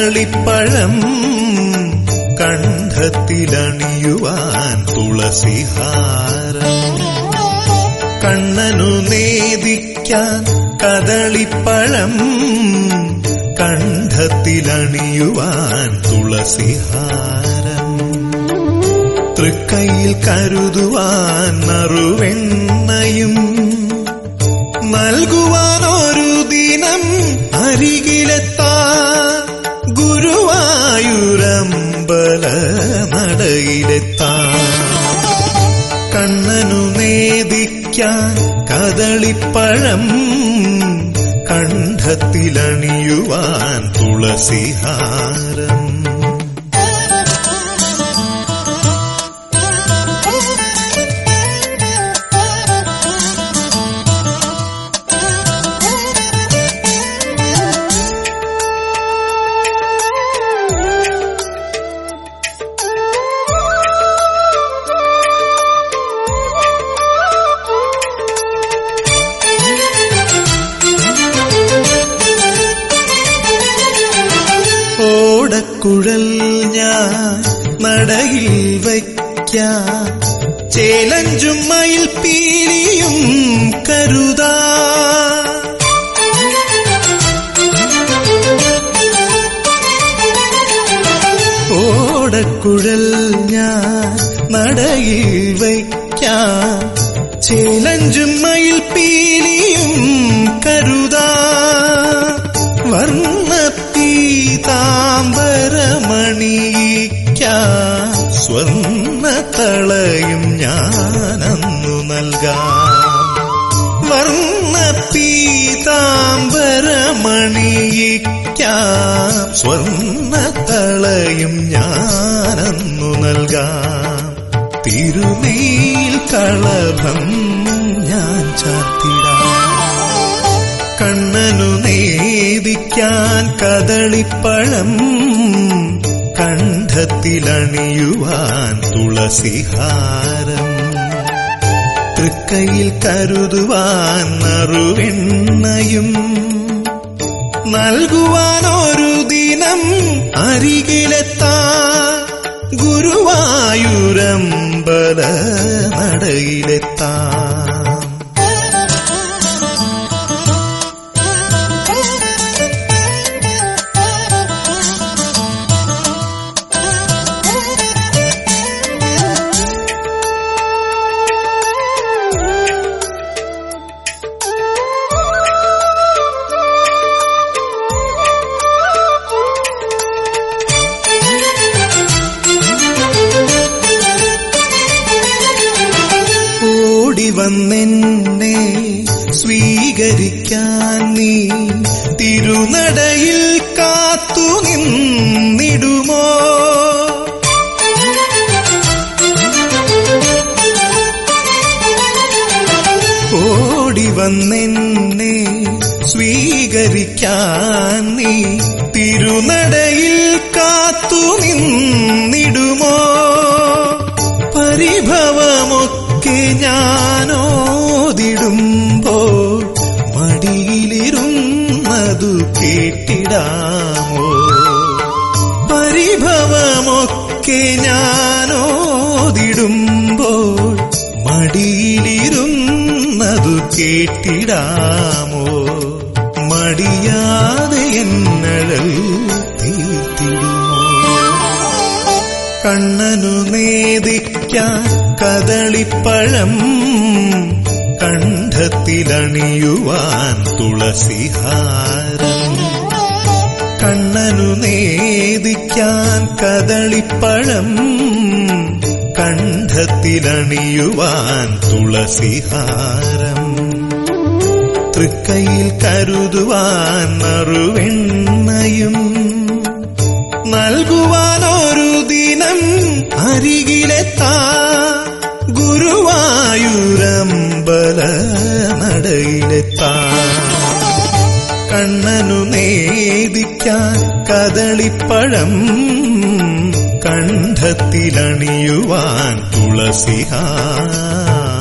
കദളിപ്പഴം കണ്ഠത്തിലണിയുവാൻ തുളസിഹാരം കണ്ണനു നേദിക്കാൻ കദളിപ്പഴം കണ്ഠത്തിലണിയുവാൻ തുളസിഹാരം തൃക്കൈയിൽ കരുതുവാൻ നറുവെണ്ണയും നൽകുവാൻ ഒരു ദിനം അരികിലെത്താ ഗുരുവായൂരമ്പല നടയിലെത്താ കണ്ണനു നേദിക്കാൻ കദളിപ്പഴം കണ്ഠത്തിലണിയുവാൻ തുളസിഹാരം ഓടക്കുഴൽ ഞാൻ നടയിൽ വയ്ക്കാം ചേലഞ്ചും മയിൽ പീലിയും കരുതാ ഓടക്കുഴൽ ഞാൻ നടയിൽ വയ്ക്കാം ചേലഞ്ചും മയിൽ പീലിയും കരുതാ വർണ്ണ പീതാംബരമണിയിക്കാം സ്വർണ്ണ തളയും ഞാനന്നു നൽകാം വർണ്ണ പീതാംബരമണിയിക്കാം സ്വർണ്ണ തളയും ഞാനന്നു നൽകാം തിരുനീൽ കളഭം ഞാൻ ചാത്തിടാം കണ്ണനു നേദിക്കാൻ കദളിപ്പഴം കണ്ഠത്തിലണിയുവാൻ തുളസിഹാരം തൃക്കൈയിൽ കരുതുവാൻ നറുവെണ്ണയും നൽകുവാൻ ഒരു ദിനം അരികിലെത്താ ഗുരുവായൂരമ്പല നടയിലെത്താം ഓടി വന്നെന്നെ സ്വീകരിക്കാൻ നീ തിരുനടയിൽ കാത്തു നിന്നിടുമോ ഓടി വന്നെന്നെ സ്വീകരിക്കാൻ നീ തിരുനടയിൽ കാത്തു നിന്നിടുമോ പരിഭവമൊക്കെ ഞാനോതിടുമ്പോൾ മടിയിലിരുന്നതു കേട്ടിടാമോ പരിഭവമൊക്കെ ഞാനോതിടുമ്പോൾ മടിയിലിരുന്നതു കേട്ടിടാമോ മടിയാതെ എന്നഴൽ തീർത്തിടുമോ കണ്ണനു നേദിക്കാൻ കദളിപ്പഴം കണ്ഠത്തിലണിയുവാൻ തുളസിഹാരം കണ്ണനു നേദിക്കാൻ കദളിപ്പഴം കണ്ഠത്തിലണിയുവാൻ തുളസിഹാരം തൃക്കൈയിൽ കരുതുവാൻ നറുവെണ്ണയും നൽകുവാൻ ഒരു ദിനം അരികിലെത്താ ഗുരുവായൂരമ്പല നടയിലെത്താ കണ്ണനു നേദിക്കാൻ കദളിപ്പഴം കണ്ഠത്തിലണിയുവാൻ തുളസിഹാരം